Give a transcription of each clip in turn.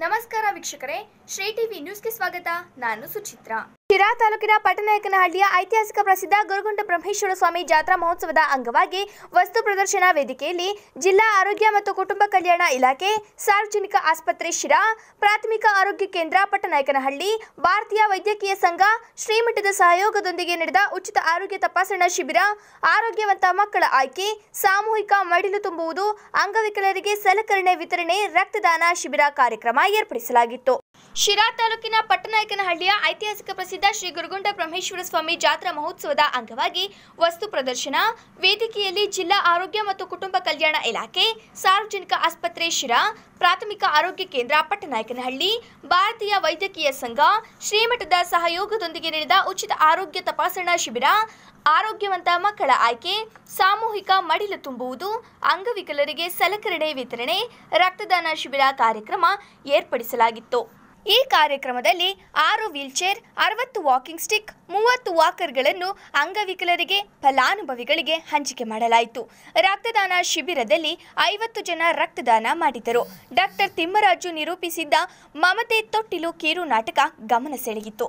ನಮಸ್ಕಾರ ವೀಕ್ಷಕರೇ ಶ್ರೀ ಟಿವಿ ನ್ಯೂಸ್ಗೆ ಸ್ವಾಗತ ನಾನು ಸುಚಿತ್ರಾ ಶಿರಾ ತಾಲೂಕಿನ ಪಟ್ಟನಾಯಕನಹಳ್ಳಿಯ ಐತಿಹಾಸಿಕ ಪ್ರಸಿದ್ಧ ಗುರುಗುಂಡ ಬ್ರಹ್ಮೇಶ್ವರ ಸ್ವಾಮಿ ಜಾತ್ರಾ ಮಹೋತ್ಸವದ ಅಂಗವಾಗಿ ವಸ್ತು ಪ್ರದರ್ಶನ ವೇದಿಕೆಯಲ್ಲಿ ಜಿಲ್ಲಾ ಆರೋಗ್ಯ ಮತ್ತು ಕುಟುಂಬ ಕಲ್ಯಾಣ ಇಲಾಖೆ ಸಾರ್ವಜನಿಕ ಆಸ್ಪತ್ರೆ ಶಿರಾ ಪ್ರಾಥಮಿಕ ಆರೋಗ್ಯ ಕೇಂದ್ರ ಪಟ್ಟನಾಯಕನಹಳ್ಳಿ ಭಾರತೀಯ ವೈದ್ಯಕೀಯ ಸಂಘ ಶ್ರೀಮಠದ ಸಹಯೋಗದೊಂದಿಗೆ ನಡೆದ ಉಚಿತ ಆರೋಗ್ಯ ತಪಾಸಣಾ ಶಿಬಿರ ಆರೋಗ್ಯವಂತ ಮಕ್ಕಳ ಆಯ್ಕೆ ಸಾಮೂಹಿಕ ಮಡಿಲು ತುಂಬುವುದು ಅಂಗವಿಕಲರಿಗೆ ಸಲಕರಣೆ ವಿತರಣೆ ರಕ್ತದಾನ ಶಿಬಿರ ಕಾರ್ಯಕ್ರಮ ಏರ್ಪಡಿಸಲಾಗಿತ್ತು ಶಿರಾ ತಾಲೂಕಿನ ಪಟ್ಟನಾಯಕನಹಳ್ಳಿಯ ಐತಿಹಾಸಿಕ ಪ್ರಸಿದ್ಧ ಶ್ರೀ ಗುರುಗೊಂಡ ಬ್ರಹ್ಮೇಶ್ವರ ಸ್ವಾಮಿ ಜಾತ್ರಾ ಮಹೋತ್ಸವದ ಅಂಗವಾಗಿ ವಸ್ತು ಪ್ರದರ್ಶನ ವೇದಿಕೆಯಲ್ಲಿ ಜಿಲ್ಲಾ ಆರೋಗ್ಯ ಮತ್ತು ಕುಟುಂಬ ಕಲ್ಯಾಣ ಇಲಾಖೆ ಸಾರ್ವಜನಿಕ ಆಸ್ಪತ್ರೆ ಶಿರಾ ಪ್ರಾಥಮಿಕ ಆರೋಗ್ಯ ಕೇಂದ್ರ ಪಟ್ಟನಾಯಕನಹಳ್ಳಿ ಭಾರತೀಯ ವೈದ್ಯಕೀಯ ಸಂಘ ಶ್ರೀಮಠದ ಸಹಯೋಗದೊಂದಿಗೆ ನಡೆದ ಉಚಿತ ಆರೋಗ್ಯ ತಪಾಸಣಾ ಶಿಬಿರ ಆರೋಗ್ಯವಂತ ಮಕ್ಕಳ ಆಯ್ಕೆ ಸಾಮೂಹಿಕ ಮಡಿಲು ತುಂಬುವುದು ಅಂಗವಿಕಲರಿಗೆ ಸಲಕರಣೆ ವಿತರಣೆ ರಕ್ತದಾನ ಶಿಬಿರ ಕಾರ್ಯಕ್ರಮ ಏರ್ಪಡಿಸಲಾಗಿತ್ತು ಈ ಕಾರ್ಯಕ್ರಮದಲ್ಲಿ ಆರು ವೀಲ್ಚೇರ್ ಅರವತ್ತು ವಾಕಿಂಗ್ ಸ್ಟಿಕ್ ಮೂವತ್ತು ವಾಕರ್ಗಳನ್ನು ಅಂಗವಿಕಲರಿಗೆ ಫಲಾನುಭವಿಗಳಿಗೆ ಹಂಚಿಕೆ ಮಾಡಲಾಯಿತು ರಕ್ತದಾನ ಶಿಬಿರದಲ್ಲಿ ಐವತ್ತು ಜನ ರಕ್ತದಾನ ಮಾಡಿದರು ಡಾಕ್ಟರ್ ತಿಮ್ಮರಾಜು ನಿರೂಪಿಸಿದ್ದ ಮಮತೆ ತೊಟ್ಟಿಲು ಕೀರು ನಾಟಕ ಗಮನ ಸೆಳೆಯಿತು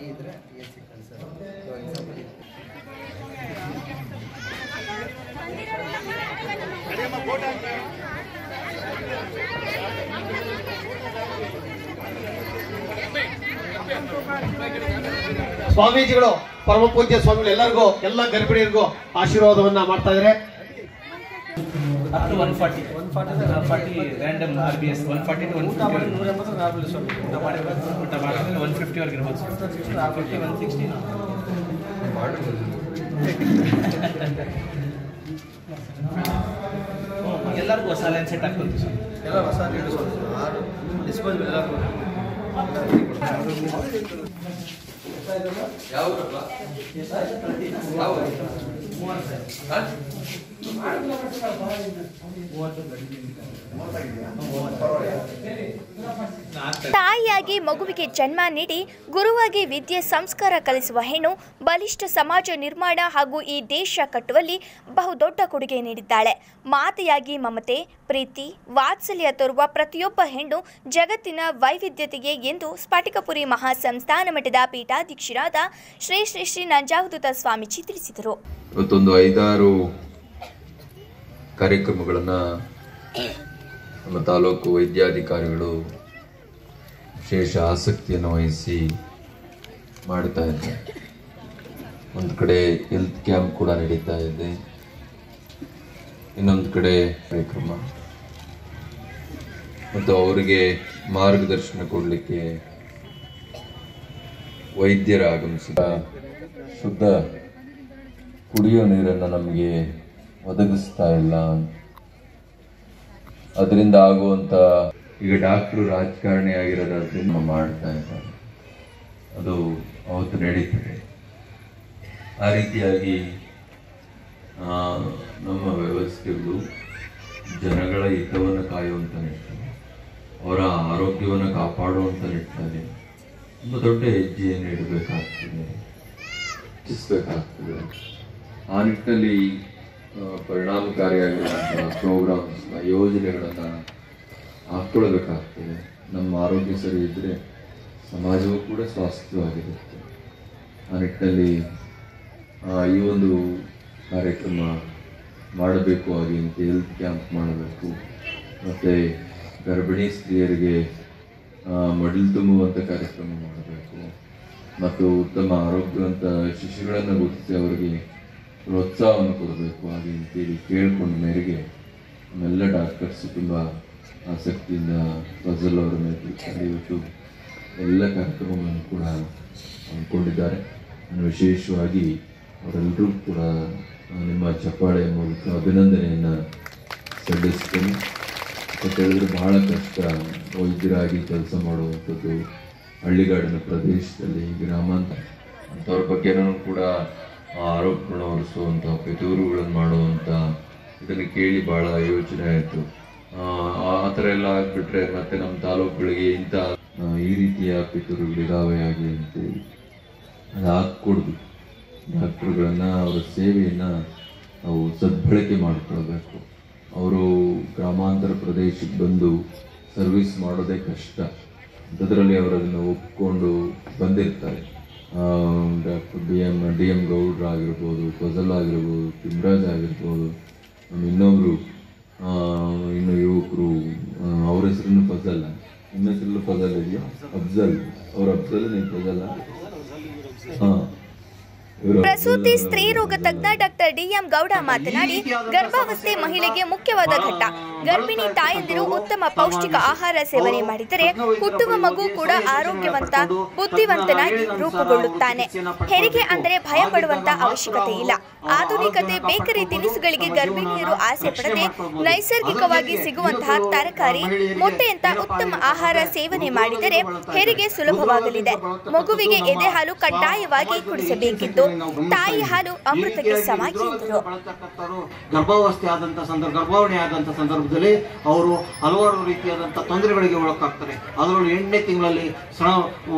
ಸ್ವಾಮೀಜಿಗಳು ಪರಮ ಪೂಜ್ಯ ಸ್ವಾಮಿಗಳು ಎಲ್ಲರಿಗೂ ಎಲ್ಲ ಗರ್ಭಿಣಿಯರಿಗೂ ಆಶೀರ್ವಾದವನ್ನ ಮಾಡ್ತಾ ಇದ್ದಾರೆ up to 140. 140 random RBS 140 to 150 ಊಟ ಮಾಡಿದ್ರೆ ಊಟ ಮಾಡಿದ್ರೆ 150 ವರೆಗೆ ಇರ್ಬೋದು ಸರ್ 50 160 ಎಲ್ಲರಿಗೂ ಹೊಸ ಲೈನ್ ಸೆಟ್ ಹಾಕ್ಕೊಂತೀವಿ ಸರ್ ಎಲ್ಲ ಹೊಸ ನೀಡು ಆರು ಡಿಸ್ಪೋಸಬಲ್ ಎಲ್ಲರಿಗೂ ತಾಯಿಯಾಗಿ ಮಗುವಿಗೆ ಜನ್ಮ ನೀಡಿ ಗುರುವಾಗಿ ವಿದ್ಯೆ ಸಂಸ್ಕಾರ ಕಲಿಸುವ ಹೆಣ್ಣು ಬಲಿಷ್ಠ ಸಮಾಜ ನಿರ್ಮಾಣ ಹಾಗೂ ಈ ದೇಶ ಕಟ್ಟುವಲ್ಲಿ ಬಹುದೊಡ್ಡ ಕೊಡುಗೆ ನೀಡಿದ್ದಾಳೆ ಮಾತೆಯಾಗಿ ಮಮತೆ ಪ್ರೀತಿ ವಾತ್ಸಲ್ಯ ತೋರುವ ಪ್ರತಿಯೊಬ್ಬ ಹೆಣ್ಣು ಜಗತ್ತಿನ ವೈವಿಧ್ಯತೆಗೆ ಎಂದು ಸ್ಫಟಿಕಪುರಿ ಮಹಾಸಂಸ್ಥಾನ ಮಠದ ಪೀಠಾಧ್ಯಕ್ಷರಾದ ಶ್ರೀ ಶ್ರೀ ಶ್ರೀ ನಂಜಾವಧೂತ ಸ್ವಾಮೀಜಿ ತಿಳಿಸಿದರು ಇವತ್ತೊಂದು ಐದಾರು ಕಾರ್ಯಕ್ರಮಗಳನ್ನು ನಮ್ಮ ತಾಲೂಕು ವೈದ್ಯಾಧಿಕಾರಿಗಳು ವಿಶೇಷ ಆಸಕ್ತಿಯನ್ನು ವಹಿಸಿ ಮಾಡ್ತಾ ಇದ್ದಾರೆ ಒಂದು ಕಡೆ ಹೆಲ್ತ್ ಕ್ಯಾಂಪ್ ಕೂಡ ನಡೀತಾ ಇದೆ ಇನ್ನೊಂದು ಕಡೆ ಕಾರ್ಯಕ್ರಮ ಮತ್ತು ಅವರಿಗೆ ಮಾರ್ಗದರ್ಶನ ಕೊಡಲಿಕ್ಕೆ ವೈದ್ಯರ ಆಗಮಿಸಿದ ಶುದ್ಧ ಕುಡಿಯೋ ನೀರನ್ನು ನಮಗೆ ಒದಗಿಸ್ತಾ ಇಲ್ಲ ಅದರಿಂದ ಆಗುವಂತ ಈಗ ಡಾಕ್ಟ್ರು ರಾಜಕಾರಣಿ ಆಗಿರೋದ್ರಿಂದ ಮಾಡ್ತಾ ಇದ್ದಾರೆ ಅದು ಅವತ್ತು ನಡೀತದೆ ಆ ರೀತಿಯಾಗಿ ಆ, ನಮ್ಮ ವ್ಯವಸ್ಥೆಗಳು ಜನಗಳ ಹಿತವನ್ನು ಕಾಯುವಂಥ ನಿಟ್ಟಿನಲ್ಲಿ ಅವರ ಆರೋಗ್ಯವನ್ನು ಕಾಪಾಡುವಂಥ ನಿಟ್ಟಿನಲ್ಲಿ ಒಂದು ದೊಡ್ಡ ಹೆಜ್ಜೆಯನ್ನು ಇಡಬೇಕಾಗ್ತದೆ ಹೆಚ್ಚಿಸಬೇಕಾಗ್ತದೆ ಆ ನಿಟ್ಟಿನಲ್ಲಿ ಆ, ಪರಿಣಾಮಕಾರಿಯಾಗಿರುವಂತಹ ಪ್ರೋಗ್ರಾಮ್ಸ್ನ ಯೋಜನೆಗಳನ್ನು ಹಾಕ್ಕೊಳ್ಬೇಕಾಗ್ತದೆ ನಮ್ಮ ಆರೋಗ್ಯ ಸರಿ ಇದ್ದರೆ ಸಮಾಜವೂ ಕೂಡ ಸ್ವಾಸ್ಥ್ಯವಾಗಿರುತ್ತೆ ಆ ನಿಟ್ಟಿನಲ್ಲಿ ಆ, ಈ ಒಂದು ಕಾರ್ಯಕ್ರಮ ಮಾಡಬೇಕು ಹಾಗೆ ಅಂತ ಹೆಲ್ತ್ ಕ್ಯಾಂಪ್ ಮಾಡಬೇಕು ಮತ್ತು ಗರ್ಭಿಣಿ ಸ್ತ್ರೀಯರಿಗೆ ಆ, ಮಡಿಲು ತುಂಬುವಂಥ ಕಾರ್ಯಕ್ರಮ ಮಾಡಬೇಕು ಮತ್ತು ಉತ್ತಮ ಆರೋಗ್ಯವಂತ ಶಿಶುಗಳನ್ನು ಗುರುತಿಸಿ ಅವರಿಗೆ ಪ್ರೋತ್ಸಾಹವನ್ನು ಕೊಡಬೇಕು ಹಾಗೆ ಅಂತೇಳಿ ಕೇಳಿಕೊಂಡ ಮೇರೆಗೆ ನಮ್ಮೆಲ್ಲ ಡಾಕ್ಟರ್ಸ್ ತುಂಬ ಆಸಕ್ತಿಯಿಂದ ಫಜಲ್ ಅವರ ನೇತೃತ್ವದಲ್ಲಿ ಇವತ್ತು ಎಲ್ಲ ಕಾರ್ಯಕ್ರಮಗಳನ್ನು ಕೂಡ ಹಮ್ಮಿಕೊಂಡಿದ್ದಾರೆ ನಾನು ವಿಶೇಷವಾಗಿ ಅವರೆಲ್ಲರೂ ಕೂಡ ಆ, ನಿಮ್ಮ ಚಪ್ಪಾಳೆಯ ಮೂಲಕ ಅಭಿನಂದನೆಯನ್ನು ಸಲ್ಲಿಸ್ತೇನೆ ಅಂತ ಹೇಳಿದ್ರೆ ಬಹಳ ಕಷ್ಟ ವೈದ್ಯರಾಗಿ ಕೆಲಸ ಮಾಡುವಂಥದ್ದು ಹಳ್ಳಿಗಾಡಿನ ಪ್ರದೇಶದಲ್ಲಿ ಗ್ರಾಮಾಂತರ ಅಂಥವ್ರ ಬಗ್ಗೆನೂ ಕೂಡ ಆರೋಪಗಳನ್ನ ಹೊರಿಸುವಂಥ ಪಿತೂರುಗಳನ್ನು ಮಾಡುವಂಥ ಇದನ್ನು ಕೇಳಿ ಭಾಳ ಯೋಚನೆ ಆಯಿತು ಆ ಥರ ಎಲ್ಲ ಆಗಿಬಿಟ್ರೆ ಮತ್ತೆ ನಮ್ಮ ತಾಲೂಕುಗಳಿಗೆ ಇಂಥ ಆ, ಈ ರೀತಿಯ ಪಿತೂರುಗಳಿದಾವೆ ಹಾಗೆ ಅಂತೇಳಿ ಅದು ಹಾಕ್ಕೊಡ್ದು ಡಾಕ್ಟ್ರುಗಳನ್ನು ಅವರ ಸೇವೆಯನ್ನು ನಾವು ಸದ್ಬಳಕೆ ಮಾಡಿಕೊಳ್ಬೇಕು ಅವರು ಗ್ರಾಮಾಂತರ ಪ್ರದೇಶಕ್ಕೆ ಬಂದು ಸರ್ವಿಸ್ ಮಾಡೋದೇ ಕಷ್ಟ ಅಂಥದ್ರಲ್ಲಿ ಅವರು ಅದನ್ನು ಒಪ್ಕೊಂಡು ಬಂದಿರ್ತಾರೆ doctor D M D M ಗೌಡ್ರು ಆಗಿರ್ಬೋದು ಫಜಲ್ ಆಗಿರ್ಬೋದು ತಿಮ್ರಾಜ್ ಆಗಿರ್ಬೋದು ಆಮೇಲೆ ಇನ್ನೊಬ್ರು ಆ, ಇನ್ನು ಯುವಕರು ಅವ್ರ ಹೆಸರು ಫಜಲ್ ಇನ್ನ ಹೆಸರು ಫಜಲ್ ಇದೆಯಾ ಅಫ್ಜಲ್ ಅವ್ರ ಅಫ್ಜಲ್ ನೀನು ಫಜಲ್ ಹಾಂ ಇವರು ಪ್ರಸೂತಿ ಸ್ತ್ರೀ ರೋಗ ತಜ್ಞ ಡಾಕ್ಟರ್ ಡಿಎಂ ಗೌಡ ಮಾತನಾಡಿ ಗರ್ಭಾವಸ್ಥೆ ಮಹಿಳೆಗೆ ಮುಖ್ಯವಾದ ಘಟ್ಟ ಗರ್ಭಿಣಿ ತಾಯಂದಿರು ಉತ್ತಮ ಪೌಷ್ಟಿಕ ಆಹಾರ ಸೇವನೆ ಮಾಡಿದರೆ ಹುಟ್ಟುವ ಮಗು ಕೂಡ ಆರೋಗ್ಯವಂತ ಬುದ್ಧಿವಂತನಾಗಿ ರೂಪುಗೊಳ್ಳುತ್ತಾನೆ ಹೆರಿಗೆ ಅಂದರೆ ಭಯ ಪಡುವಂತ ಅವಶ್ಯಕತೆ ಇಲ್ಲ ಆಧುನಿಕತೆ ಬೇಕರಿ ತಿನಿಸುಗಳಿಗೆ ಗರ್ಭಿಣಿಯರು ಆಸೆ ಪಡದೆ ನೈಸರ್ಗಿಕವಾಗಿ ಸಿಗುವಂತಹ ತರಕಾರಿ ಮೊಟ್ಟೆಯಂತ ಉತ್ತಮ ಆಹಾರ ಸೇವನೆ ಮಾಡಿದರೆ ಹೆರಿಗೆ ಸುಲಭವಾಗಲಿದೆ ಮಗುವಿಗೆ ಎದೆ ಹಾಲು ಕಡ್ಡಾಯವಾಗಿ ಕುಡಿಸಬೇಕಿದ್ದು ತಾಯಿ ಹಾಲು ಅಮೃತಕ್ಕೆ ಸಮ ಎಂದರು ಬಳತಕ್ಕಂಥವ್ರು ಗರ್ಭಾವಸ್ಥೆ ಆದಂಥ ಸಂದರ್ಭ ಗರ್ಭಾವಣೆ ಆದಂಥ ಸಂದರ್ಭದಲ್ಲಿ ಅವರು ಹಲವಾರು ರೀತಿಯಾದಂಥ ತೊಂದರೆಗಳಿಗೆ ಒಳಗಾಗ್ತಾರೆ ಅದರಲ್ಲೂ ಎಂಟನೇ ತಿಂಗಳಲ್ಲಿ ಸಣ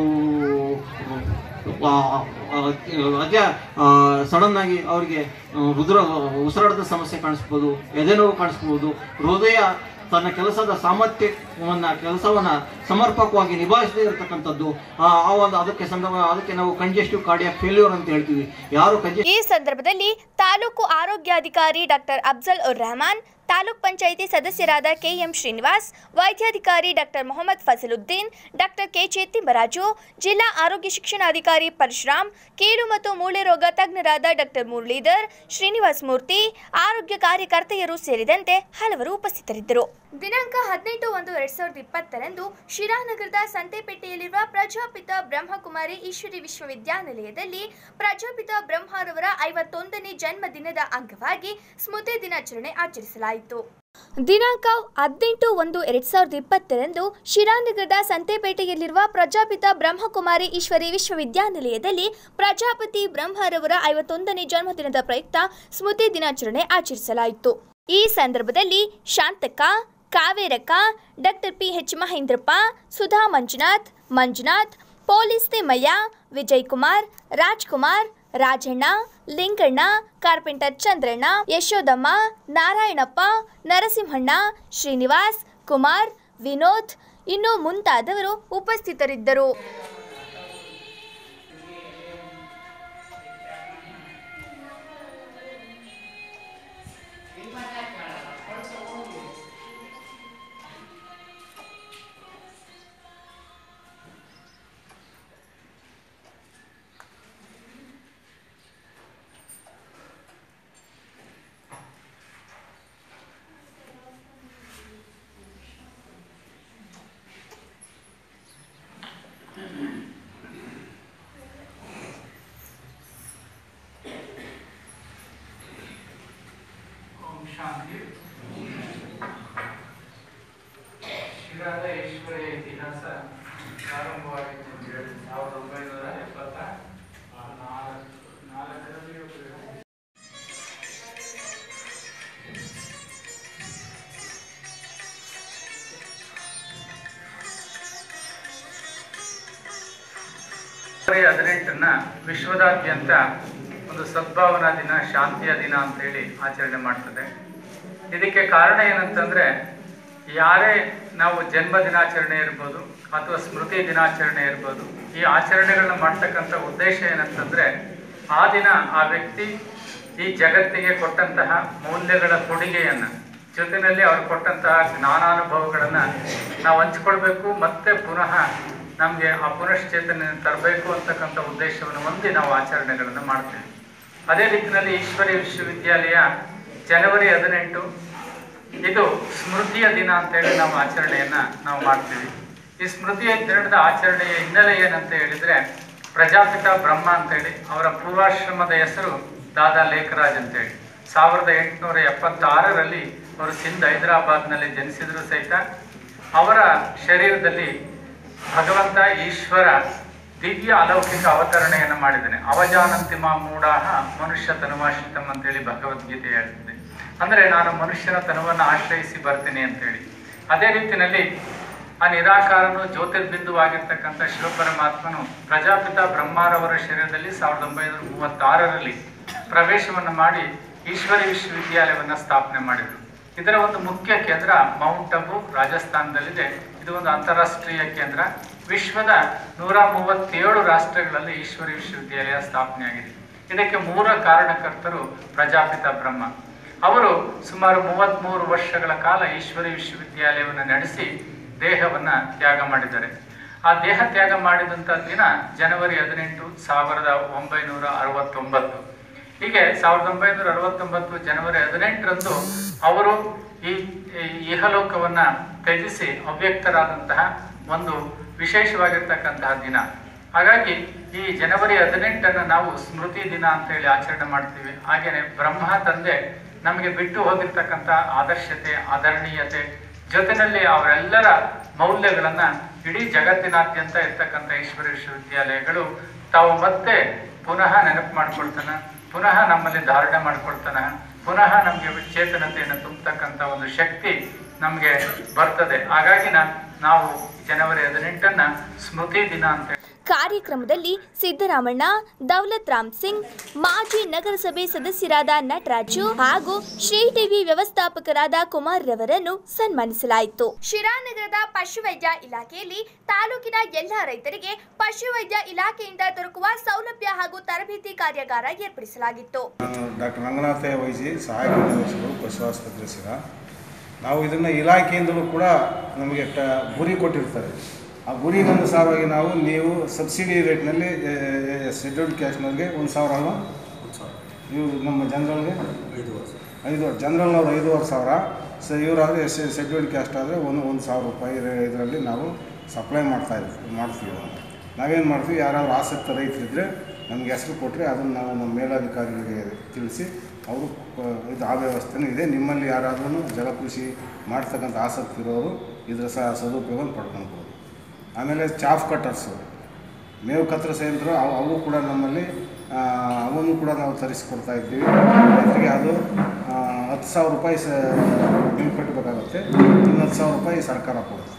ಅದೇ ಸಡನ್ ಆಗಿ ಅವರಿಗೆ ರುದ್ರ ಉಸಿರಾಟದ ಸಮಸ್ಯೆ ಕಾಣಿಸ್ಬೋದು ಎದೆನೋವು ಕಾಣಿಸ್ಬೋದು ಹೃದಯ ತನ್ನ ಕೆಲಸದ ಸಾಮರ್ಥ್ಯವನ್ನ ಕೆಲಸವನ್ನ ಸಮರ್ಪಕವಾಗಿ ನಿಭಾಯಿಸದೇ ಇರತಕ್ಕಂಥದ್ದು ಆ ಆ ಒಂದು ಅದಕ್ಕೆ ಸಂದರ್ಭ ಅದಕ್ಕೆ ನಾವು ಕಂಜೆಸ್ಟಿವ್ ಕಾರ್ಡಿಯಾಕ್ ಫೇಲ್ಯೂರ್ ಅಂತ ಹೇಳ್ತೀವಿ ಯಾರು ಕಂಜೆ ಈ ಸಂದರ್ಭದಲ್ಲಿ ತಾಲೂಕು ಆರೋಗ್ಯಾಧಿಕಾರಿ ಡಾಕ್ಟರ್ ಅಫ್ಜಲ್ ಉರ್ ರೆಹಮಾನ್ ತಾಲೂಕ್ ಪಂಚಾಯಿತಿ ಸದಸ್ಯರಾದ ಕೆಎಂ ಶ್ರೀನಿವಾಸ್ ವೈದ್ಯಾಧಿಕಾರಿ doctor Mohammed Fazaluddin doctor K Chethimbaraju ಜಿಲ್ಲಾ ಆರೋಗ್ಯ ಶಿಕ್ಷಣಾಧಿಕಾರಿ ಪರಶುರಾಮ್ ಕೀಲು ಮತ್ತು ಮೂಳೆ ರೋಗ ತಜ್ಞರಾದ ಡಾಕ್ಟರ್ ಮುರಳೀಧರ್ ಶ್ರೀನಿವಾಸ್ ಮೂರ್ತಿ ಆರೋಗ್ಯ ಕಾರ್ಯಕರ್ತೆಯರು ಸೇರಿದಂತೆ ಹಲವರು ಉಪಸ್ಥಿತರಿದ್ದರು ದಿನಾಂಕ ಹದಿನೆಂಟು ಒಂದು ಎರಡ್ ಸಾವಿರದ ಇಪ್ಪತ್ತರಂದು ಶಿರಾನಗರದ ಸಂತೆಪೇಟೆಯಲ್ಲಿರುವ ಪ್ರಜಾಪಿತ ಬ್ರಹ್ಮಕುಮಾರಿ ಈಶ್ವರಿ ವಿಶ್ವವಿದ್ಯಾನಿಲಯದಲ್ಲಿ ಪ್ರಜಾಪಿತ ಬ್ರಹ್ಮರವರ ಐವತ್ತೊಂದನೇ ಜನ್ಮದಿನದ ಅಂಗವಾಗಿ ಸ್ಮೃತಿ ದಿನಾಚರಣೆ ಆಚರಿಸಲಾಯಿತು ದಿನಾಂಕ ಹದಿನೆಂಟು ಒಂದು ಎರಡ್ ಸಾವಿರದ ಇಪ್ಪತ್ತರಂದು ಶಿರಾನಗರದ ಸಂತೆಪೇಟೆಯಲ್ಲಿರುವ ಪ್ರಜಾಪಿತ ಬ್ರಹ್ಮಕುಮಾರಿ ಈಶ್ವರಿ ವಿಶ್ವವಿದ್ಯಾನಿಲಯದಲ್ಲಿ ಪ್ರಜಾಪತಿ ಬ್ರಹ್ಮರವರ ಐವತ್ತೊಂದನೇ ಜನ್ಮದಿನದ ಪ್ರಯುಕ್ತ ಸ್ಮೃತಿ ದಿನಾಚರಣೆ ಆಚರಿಸಲಾಯಿತು ಈ ಸಂದರ್ಭದಲ್ಲಿ Shanthakka Kaverakka doctor P H Mahendrappa Sudha Manjunath Manjunath police Thimmaiah Vijay Kumar Rajkumar Rajanna Linganna carpenter Chandranna Yashodamma Narayanappa Narasimhanna Srinivas Kumar Vinod ಇನ್ನು ಮುಂತಾದವರು ಉಪಸ್ಥಿತರಿದ್ದರು ಶಾಂತಿ ಶಿರಾದ ಈಶ್ವರಿಯ ಇತಿಹಾಸ ಪ್ರಾರಂಭವಾಗಿತ್ತು ಅಂತ ಹೇಳಿ ಸಾವಿರದ ಒಂಬೈನೂರ ಎಪ್ಪತ್ತ ನಾಲ್ಕು ನಾಲ್ಕರಲ್ಲಿ ಒಬ್ಬರು ಫೆಬ್ರವರಿ ಹದಿನೆಂಟನ್ನ ವಿಶ್ವದಾದ್ಯಂತ ಒಂದು ಸದ್ಭಾವನಾ ದಿನ ಶಾಂತಿಯ ದಿನ ಅಂತೇಳಿ ಆಚರಣೆ ಮಾಡ್ತದೆ ಇದಕ್ಕೆ ಕಾರಣ ಏನಂತಂದ್ರೆ ಯಾರೇ ನಾವು ಜನ್ಮ ದಿನಾಚರಣೆ ಇರ್ಬೋದು ಅಥವಾ ಸ್ಮೃತಿ ದಿನಾಚರಣೆ ಇರ್ಬೋದು ಈ ಆಚರಣೆಗಳನ್ನ ಮಾಡ್ತಕ್ಕಂಥ ಉದ್ದೇಶ ಏನಂತಂದ್ರೆ ಆ ದಿನ ಆ ವ್ಯಕ್ತಿ ಈ ಜಗತ್ತಿಗೆ ಕೊಟ್ಟಂತಹ ಮೌಲ್ಯಗಳ ಕೊಡುಗೆಯನ್ನ ಜೊತೆಯಲ್ಲಿ ಅವ್ರು ಕೊಟ್ಟಂತಹ ಜ್ಞಾನಾನುಭವಗಳನ್ನ ನಾವು ಹಂಚ್ಕೊಳ್ಬೇಕು ಮತ್ತೆ ಪುನಃ ನಮಗೆ ಆ ಪುನಶ್ಚೇತನ ತರಬೇಕು ಅಂತಕ್ಕಂಥ ಉದ್ದೇಶವನ್ನು ಹೊಂದಿ ನಾವು ಆಚರಣೆಗಳನ್ನು ಮಾಡ್ತೀವಿ ಅದೇ ರೀತಿಯಲ್ಲಿ ಈಶ್ವರಿ ವಿಶ್ವವಿದ್ಯಾಲಯ ಜನವರಿ ಹದಿನೆಂಟು ಇದು ಸ್ಮೃತಿಯ ದಿನ ಅಂತೇಳಿ ನಾವು ಆಚರಣೆಯನ್ನ ನಾವು ಮಾಡ್ತೀವಿ ಈ ಸ್ಮೃತಿಯ ದಿನದ ಆಚರಣೆಯ ಹಿನ್ನೆಲೆ ಏನಂತ ಹೇಳಿದ್ರೆ ಪ್ರಜಾಪಿತ ಬ್ರಹ್ಮ ಅಂತೇಳಿ ಅವರ ಪೂರ್ವಾಶ್ರಮದ ಹೆಸರು ದಾದಾ ಲೇಖರಾಜ್ ಅಂತೇಳಿ ಸಾವಿರದ ಎಂಟುನೂರ ಎಪ್ಪತ್ತಾರರಲ್ಲಿ ಅವರು ಸಿಂಧ್ ಹೈದರಾಬಾದ್ನಲ್ಲಿ ಜನಿಸಿದ್ರು ಸಹಿತ ಅವರ ಶರೀರದಲ್ಲಿ ಭಗವಂತ ಈಶ್ವರ ದಿವ್ಯ ಅಲೌಕಿಕ ಅವತರಣೆಯನ್ನು ಮಾಡಿದ್ದಾನೆ ಅವಜಾನಂತಿಮ ಮೂಢಾಹ ಮನುಷ್ಯ ತನುವಾಶ್ರಿತಂ ಅಂತೇಳಿ ಭಗವದ್ಗೀತೆ ಹೇಳ್ತಿದೆ ಅಂದ್ರೆ ನಾನು ಮನುಷ್ಯನ ತನುವನ್ನು ಆಶ್ರಯಿಸಿ ಬರ್ತೀನಿ ಅಂತೇಳಿ ಅದೇ ರೀತಿಯಲ್ಲಿ ಆ ನಿರಾಕಾರನು ಜ್ಯೋತಿರ್ಬಿಂದುವಾಗಿರ್ತಕ್ಕಂಥ ಶಿವಪರಮಾತ್ಮನು ಪ್ರಜಾಪಿತ ಬ್ರಹ್ಮಾರವರ ಶರೀರದಲ್ಲಿ ಸಾವಿರದ ಒಂಬೈನೂರ ಮೂವತ್ತಾರರಲ್ಲಿ ಪ್ರವೇಶವನ್ನು ಮಾಡಿ ಈಶ್ವರಿ ವಿಶ್ವವಿದ್ಯಾಲಯವನ್ನು ಸ್ಥಾಪನೆ ಮಾಡಿದರು ಇದರ ಒಂದು ಮುಖ್ಯ ಕೇಂದ್ರ ಮೌಂಟ್ ಅಬು ರಾಜಸ್ಥಾನದಲ್ಲಿದೆ ಇದು ಒಂದು ಅಂತಾರಾಷ್ಟ್ರೀಯ ಕೇಂದ್ರ ವಿಶ್ವದ ನೂರ ಮೂವತ್ತೇಳು ರಾಷ್ಟ್ರಗಳಲ್ಲಿ ಈಶ್ವರಿ ವಿಶ್ವವಿದ್ಯಾಲಯ ಸ್ಥಾಪನೆಯಾಗಿದೆ ಇದಕ್ಕೆ ಮೂಲ ಕಾರಣಕರ್ತರು ಪ್ರಜಾಪಿತ ಬ್ರಹ್ಮ ಅವರು ಸುಮಾರು ಮೂವತ್ತ್ಮೂರು ವರ್ಷಗಳ ಕಾಲ ಈಶ್ವರಿ ವಿಶ್ವವಿದ್ಯಾಲಯವನ್ನು ನಡೆಸಿ ದೇಹವನ್ನ ತ್ಯಾಗ ಮಾಡಿದ್ದಾರೆ ಆ ದೇಹ ತ್ಯಾಗ ಮಾಡಿದಂಥ ದಿನ ಜನವರಿ ಹದಿನೆಂಟು ಸಾವಿರದ ಒಂಬೈನೂರ ಅರವತ್ತೊಂಬತ್ತು ಹೀಗೆ ಸಾವಿರದ ಒಂಬೈನೂರ ಅರವತ್ತೊಂಬತ್ತು ಜನವರಿ ಹದಿನೆಂಟರಂದು ಅವರು ಈ ಈ ಇಹಲೋಕವನ್ನ ತ್ಯಜಿಸಿ ಅವ್ಯಕ್ತರಾದಂತಹ ಒಂದು ವಿಶೇಷವಾಗಿರ್ತಕ್ಕಂತಹ ದಿನ ಹಾಗಾಗಿ ಈ ಜನವರಿ ಹದಿನೆಂಟನ್ನು ನಾವು ಸ್ಮೃತಿ ದಿನ ಅಂತ ಹೇಳಿ ಆಚರಣೆ ಮಾಡ್ತೀವಿ ಹಾಗೇನೆ ಬ್ರಹ್ಮ ತಂದೆ ನಮಗೆ ಬಿಟ್ಟು ಹೋಗಿರ್ತಕ್ಕಂಥ ಆದರ್ಶತೆ ಆದರಣೀಯತೆ ಜೊತೆಯಲ್ಲಿ ಅವರೆಲ್ಲರ ಮೌಲ್ಯಗಳನ್ನ ಇಡೀ ಜಗತ್ತಿನಾದ್ಯಂತ ಇರ್ತಕ್ಕಂಥ ಈಶ್ವರ ವಿಶ್ವವಿದ್ಯಾಲಯಗಳು ತಾವು ಮತ್ತೆ ಪುನಃ ನೆನಪು ಮಾಡ್ಕೊಳ್ತಾನ ಪುನಃ ನಮ್ಮಲ್ಲಿ ಧಾರಣೆ ಮಾಡ್ಕೊಳ್ತಾನ ಪುನಃ ನಮಗೆ ಚೇತನತೆಯನ್ನು ತುಂಬತಕ್ಕಂಥ ಒಂದು ಶಕ್ತಿ ನಮಗೆ ಬರ್ತದೆ ಹಾಗಾಗಿ ನಾ- ನಾವು ಜನವರಿ ಹದಿನೆಂಟನ್ನ ಸ್ಮೃತಿ ದಿನ ಅಂತ ಕಾರ್ಯಕ್ರಮದಲ್ಲಿ ಸಿದ್ದರಾಮಣ್ಣ ದೌಲತ್ ರಾಮ್ ಸಿಂಗ್ ಮಾಜಿ ನಗರಸಭೆ ಸದಸ್ಯರಾದ ನಟರಾಜು ಹಾಗೂ ಶ್ರೀ ಟಿವಿ ವ್ಯವಸ್ಥಾಪಕರಾದ ಕುಮಾರ್ ರವರನ್ನು ಸನ್ಮಾನಿಸಲಾಯಿತು ಶಿರಾನಗರದ ಪಶುವೈದ್ಯ ಇಲಾಖೆಯಲ್ಲಿ ತಾಲೂಕಿನ ಎಲ್ಲ ರೈತರಿಗೆ ಪಶುವೈದ್ಯ ಇಲಾಖೆಯಿಂದ ದೊರಕುವ ಸೌಲಭ್ಯ ಹಾಗೂ ತರಬೇತಿ ಕಾರ್ಯಾಗಾರ ಏರ್ಪಡಿಸಲಾಗಿತ್ತು ನಾನು ಡಾಕ್ಟರ್ ರಂಗನಾಥ ವೈಜಿ ಸಹಾಯಕ ನಿರ್ದೇಶಕರು ಪಶು ಆಸ್ಪತ್ರೆ ಸಿರ ನಾವು ಇದನ್ನು ಇಲಾಖೆಯಿಂದಲೂ ಕೂಡ ನಮಗೆ ಟ ಗುರಿ ಕೊಟ್ಟಿರ್ತಾರೆ ಆ ಗುರಿಗನುಸಾರವಾಗಿ ನಾವು ನೀವು ಸಬ್ಸಿಡಿ ರೇಟ್ನಲ್ಲಿ ಶೆಡ್ಯೂಲ್ಡ್ ಕ್ಯಾಸ್ಟ್ನವ್ರಿಗೆ ಒಂದು ಸಾವಿರ ಅಲ್ವಾ ಇವು ನಮ್ಮ ಜನರಲ್ಗೆ ಐದುವರೆ ಜನರಲ್ನವ್ರು ಐದೂವರೆ ಸಾವಿರ ಸೊ ಇವರಾದರೆ ಎಸ್ ಶೆಡ್ಯೂಲ್ಡ್ ಕ್ಯಾಸ್ಟ್ ಆದರೆ ಒಂದು ಒಂದು ಸಾವಿರ ರೂಪಾಯಿ ಇದರಲ್ಲಿ ನಾವು ಸಪ್ಲೈ ಮಾಡ್ತಾ ಇರ್ತೀವಿ ಮಾಡ್ತೀವಿ ನಾವೇನು ಮಾಡ್ತೀವಿ ಯಾರಾದ್ರೂ ಆಸಕ್ತ ರೈತರಿದ್ದರೆ ನಮ್ಗೆ ಹೆಸರು ಕೊಟ್ಟರೆ ಅದನ್ನು ನಾವು ನಮ್ಮ ಮೇಲಾಧಿಕಾರಿಗಳಿಗೆ ತಿಳಿಸಿ ಅವರು ಪ- ಇದು ಆ ವ್ಯವಸ್ಥೆನೂ ಇದೆ ನಿಮ್ಮಲ್ಲಿ ಯಾರಾದ್ರೂ ಜಲಕೃಷಿ ಮಾಡ್ತಕ್ಕಂಥ ಆಸಕ್ತಿ ಇರೋರು ಇದರ ಸಹ ಸದುಪಯೋಗ ಪಡ್ಕೊಳ್ಬೋದು ಆಮೇಲೆ ಚಾಫ್ ಕಟ್ಟರ್ಸು ಮೇವು ಕತ್ತರಿಸೋ ಯಂತ್ರ ಅವು ಅವು ಕೂಡ ನಮ್ಮಲ್ಲಿ ಆ, ಅವನ್ನು ಕೂಡ ನಾವು ತರಿಸಿಕೊಡ್ತಾ ಇದ್ದೀವಿ ರೈತರಿಗೆ ಅದು ಆ, ಹತ್ತು ಸಾವಿರ ರೂಪಾಯಿ ಸ ನೀವು ಕಟ್ಟಬೇಕಾಗುತ್ತೆ ಇನ್ನು ಹತ್ತು ಸಾವಿರ ರೂಪಾಯಿ ಸರ್ಕಾರ ಕೊಡುತ್ತೆ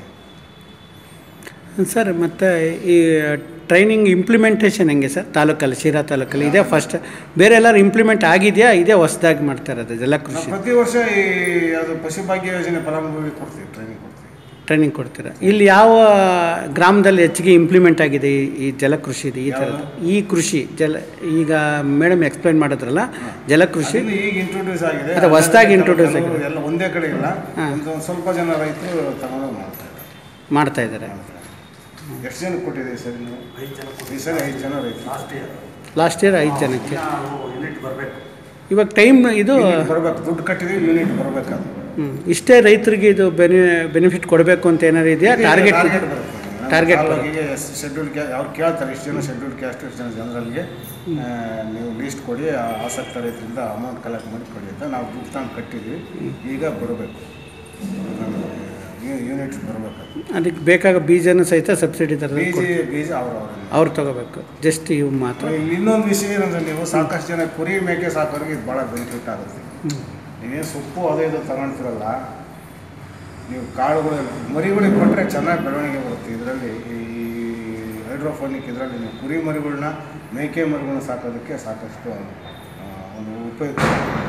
ಸರ್ ಮತ್ತು ಈ ಟ್ರೈನಿಂಗ್ ಇಂಪ್ಲಿಮೆಂಟೇಷನ್ ಹೆಂಗೆ ಸರ್ ತಾಲೂಕಲ್ಲಿ ಶಿರಾ ತಾಲೂಕಲ್ಲಿ ಇದೇ ಫಸ್ಟ್ ಬೇರೆ ಎಲ್ಲರೂ ಇಂಪ್ಲಿಮೆಂಟ್ ಆಗಿದೆಯಾ ಇದೇ ಹೊಸ್ದಾಗಿ ಮಾಡ್ತಾ ಇರೋದು ಜಲಕೃಷಿ ನಾವು ಪ್ರತಿ ವರ್ಷ ಈ ಅದು ಪಶುಭಾಗ್ಯ ಯೋಜನೆ ಫಲಾನುಭವಿಗೆ ಕೊಡ್ತೀವಿ ಟ್ರೈನಿಂಗ್ ಕೊಡ್ತೀವಿ ಟ್ರೈನಿಂಗ್ ಕೊಡ್ತೀರಾ ಇಲ್ಲಿ ಯಾವ ಗ್ರಾಮದಲ್ಲಿ ಹೆಚ್ಚಿಗೆ ಇಂಪ್ಲಿಮೆಂಟ್ ಆಗಿದೆ ಈ- ಈ ಜಲಕೃಷಿ ಈ ಥರದ್ದು ಈ ಕೃಷಿ ಜಲ ಈಗ ಮೇಡಮ್ ಎಕ್ಸ್ಪ್ಲೈನ್ ಮಾಡಿದ್ರಲ್ಲ ಜಲಕೃಷಿ ಅದನ್ನು ಈಗ ಇಂಟ್ರೊಡ್ಯೂಸ್ ಆಗಿದೆ ಅದು ಹೊಸ್ದಾಗಿ ಅದನ್ನ introduce ಕೆಲವು ಆಗಿದೆ. ಎಲ್ಲ ಒಂದೇ ಕಡೆ ಇಲ್ಲ ಹಾಂ. ಒಂದು ಒಂದು ಸ್ವಲ್ಪ ಜನ ರೈತರು ತಗೊಂಡು ಮಾಡ್ತಾ ಇದ್ದಾರೆ ಮಾಡ್ತಾ ಇದ್ದಾರೆ ಎಷ್ಟು ಜನಕ್ಕೆ ಕೊಟ್ಟಿದ್ದೀವಿ ಸರ್ ನೀವು ಈ ಸರಿ ಐದು ಜನ ರೈತರು ಲಾಸ್ಟ್ ಇಯರ್ ಐದು ಜನಕ್ಕೆ ಇವಾಗ ಟೈಮ್ ಇದು ಬರಬೇಕು ದುಡ್ಡು ಕಟ್ಟಿದ್ದೀವಿ ಯೂನಿಟ್ ಬರಬೇಕಾದ್ರೆ ಹ್ಮ್, ಇಷ್ಟೇ ರೈತರಿಗೆ ಇದು ಬೆನಿ ಬೆನಿಫಿಟ್ ಕೊಡಬೇಕು ಅಂತ ಏನಾದ್ರು ಇದೆಯಾ ಟಾರ್ಗೆಟ್ ಟಾರ್ಗೆಟ್ ಬರುತ್ತೆ ಟಾರ್ಗೆಟ್ ತಾಲೂಕಿಗೆ ಶೆಡ್ಯೂಲ್ಡ್ ಕ್ಯಾ ಅವ್ರು ಕೇಳ್ತಾರೆ ಇಷ್ಟು ಜನ ಶೆಡ್ಯೂಲ್ಡ್ ಕ್ಯಾಸ್ಟ್ ಇಷ್ಟು ಜನ ಜನರಲ್ಗೆ ನೀವು ಲೀಸ್ಟ್ ಕೊಡಿ ಆ ಆಸಕ್ತ ರೈತರಿಂದ ಅಮೌಂಟ್ ಕಲೆಕ್ಟ್ ಮಾಡಿ ಕೊಡಿ ಅಂತ ನಾವು ದುಡ್ಡು ತಂದು ಕಟ್ಟಿದ್ವಿ ಈಗ ಬರಬೇಕು ಯೂನಿಟ್ಸ್ ಬರಬೇಕು ಅದಕ್ಕೆ ಬೇಕಾಗ ಬೀಜನೂ ಸಹಿತ ಸಬ್ಸಿಡಿ ಥರದಲ್ಲಿ ಬೀಜ ಕೊಡ್ತೀವಿ ಬೀಜ ಅವ್ರು ಅವ್ರು ತಗೋಬೇಕು ಜಸ್ಟ್ ಇವು ಮಾತ್ರ ಇಲ್ಲಿ ಇನ್ನೊಂದು ವಿಷಯ ಏನಂದ್ರೆ ನೀವು ಸಾಕಷ್ಟು ಜನ ಕುರಿ ಮೇಕೆ ಸಾಕೋರಿಗೆ ಇದು ಭಾಳ ಬೆನಿಫಿಟ್ ಆಗುತ್ತೆ ನೀವೇನು ಸೊಪ್ಪು ಅದು ಇದು ತಗೊಳ್ತೀರಲ್ಲ ನೀವು ಕಾಳುಗಳು ಮರಿಗಳಿಗೆ ಕೊಟ್ಟರೆ ಚೆನ್ನಾಗಿ ಬೆಳವಣಿಗೆ ಬರುತ್ತೆ ಇದರಲ್ಲಿ ಈ ಹೈಡ್ರೋಫೋನಿಕ್ ಇದರಲ್ಲಿ ನೀವು ಕುರಿ ಮರಿಗಳನ್ನ ಮೇಕೆ ಮರಿಗಳನ್ನ ಸಾಕೋದಕ್ಕೆ ಸಾಕಷ್ಟು ಆ, ಒಂದು ಉಪಯುಕ್ತ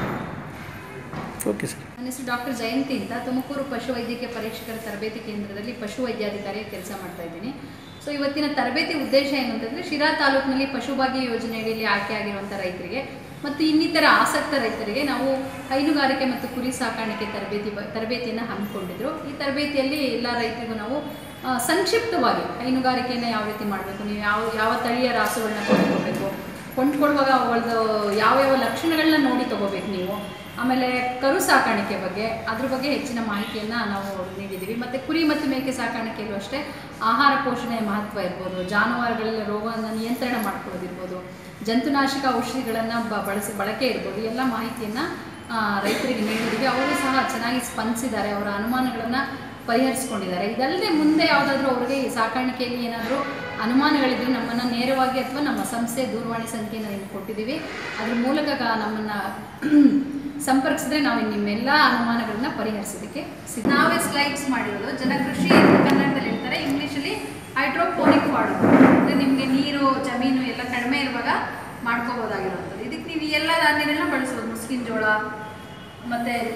ಓಕೆ ಸರ್ ನನ್ನ ಹೆಸರು ಡಾಕ್ಟರ್ ಜಯಂತಿ ಅಂತ ತುಮಕೂರು ಪಶುವೈದ್ಯಕೀಯ ಪರೀಕ್ಷಕರ ತರಬೇತಿ ಕೇಂದ್ರದಲ್ಲಿ ಪಶುವೈದ್ಯಾಧಿಕಾರಿ ಕೆಲಸ ಮಾಡ್ತಾ ಇದ್ದೀನಿ ಸೊ ಇವತ್ತಿನ ತರಬೇತಿ ಉದ್ದೇಶ ಏನು ಅಂತಂದರೆ ಶಿರಾ ತಾಲೂಕಿನಲ್ಲಿ ಪಶುಭಾಗ್ಯ ಯೋಜನೆಯಡಿಯಲ್ಲಿ ಆಯ್ಕೆಯಾಗಿರುವಂಥ ರೈತರಿಗೆ ಮತ್ತು ಇನ್ನಿತರ ಆಸಕ್ತ ರೈತರಿಗೆ ನಾವು ಹೈನುಗಾರಿಕೆ ಮತ್ತು ಕುರಿ ಸಾಕಾಣಿಕೆ ತರಬೇತಿ ಬ ತರಬೇತಿಯನ್ನು ಹಮ್ಮಿಕೊಂಡಿದ್ರು ಈ ತರಬೇತಿಯಲ್ಲಿ ಎಲ್ಲ ರೈತರಿಗೂ ನಾವು ಆ, ಸಂಕ್ಷಿಪ್ತವಾಗಿ ಹೈನುಗಾರಿಕೆಯನ್ನು ಯಾವ ರೀತಿ ಮಾಡಬೇಕು ನೀವು ಯಾವ ಯಾವ ತಳಿಯ ರಾಸುಗಳನ್ನ ಕೊಂಡ್ಕೊಳ್ಬೇಕು ಕೊಂಡ್ಕೊಳ್ಳುವಾಗ ಅವಳದು ಯಾವ ಯಾವ ಲಕ್ಷಣಗಳನ್ನ ನೋಡಿ ತಗೋಬೇಕು ನೀವು ಆಮೇಲೆ ಕರು ಸಾಕಾಣಿಕೆ ಬಗ್ಗೆ ಅದ್ರ ಬಗ್ಗೆ ಹೆಚ್ಚಿನ ಮಾಹಿತಿಯನ್ನು ನಾವು ನೀಡಿದ್ದೀವಿ ಮತ್ತು ಕುರಿ ಮತ್ತು ಮೇಕೆ ಸಾಕಾಣಿಕೆಯಲ್ಲೂ ಅಷ್ಟೇ ಆಹಾರ ಪೋಷಣೆಯ ಮಹತ್ವ ಇರ್ಬೋದು ಜಾನುವಾರುಗಳಲ್ಲಿ ರೋಗವನ್ನು ನಿಯಂತ್ರಣ ಮಾಡ್ಕೊಳ್ಳೋದಿರ್ಬೋದು ಜಂತುನಾಶಕ ಔಷಧಿಗಳನ್ನು ಬ ಬಳಸಿ ಬಳಕೆ ಇರ್ಬೋದು ಎಲ್ಲ ಮಾಹಿತಿಯನ್ನು ರೈತರಿಗೆ ನೀಡಿದ್ದೀವಿ ಅವರು ಸಹ ಚೆನ್ನಾಗಿ ಸ್ಪಂದಿಸಿದ್ದಾರೆ ಅವರ ಅನುಮಾನಗಳನ್ನು ಪರಿಹರಿಸ್ಕೊಂಡಿದ್ದಾರೆ ಇದಲ್ಲದೆ ಮುಂದೆ ಯಾವುದಾದ್ರೂ ಅವ್ರಿಗೆ ಈ ಸಾಕಾಣಿಕೆಯಲ್ಲಿ ಏನಾದರೂ ಅನುಮಾನಗಳಿದ್ರೆ ನಮ್ಮನ್ನು ನೇರವಾಗಿ ಅಥವಾ ನಮ್ಮ ಸಂಸ್ಥೆ ದೂರವಾಣಿ ಸಂಖ್ಯೆಯನ್ನು ನಿಮ್ಗೆ ಕೊಟ್ಟಿದ್ದೀವಿ ಅದ್ರ ಮೂಲಕ ಗ- ನಮ್ಮನ್ನು ಸಂಪರ್ಕಿಸಿದ್ರೆ ನಾವು ನಿಮ್ಮೆಲ್ಲ ಅನುಮಾನಗಳನ್ನ ಪರಿಹರಿಸೋದಕ್ಕೆ ಸಿದ್ಧ ನಾವೇ ಸ್ಲೈಡ್ಸ್ ಮಾಡಿರೋದು ಜನಕೃಷಿ ಅಂತ ಕನ್ನಡದಲ್ಲಿ ಹೇಳ್ತಾರೆ ಇಂಗ್ಲೀಷಲ್ಲಿ ಹೈಡ್ರೋಪೋನಿಕ್ ಮಾಡೋದು ಅಂದರೆ ನಿಮಗೆ ನೀರು ಜಮೀನು ಎಲ್ಲ ಕಡಿಮೆ ಇರುವಾಗ ಮಾಡ್ಕೋಬೋದಾಗಿರುವಂಥದ್ದು ಇದಕ್ಕೆ ನೀವು ಈ ಎಲ್ಲ ಧಾನ್ಯಗಳನ್ನ ಬಳಸ್ಬೋದು ಮುಸ್ಕಿನ ಜೋಳ ಮತ್ತು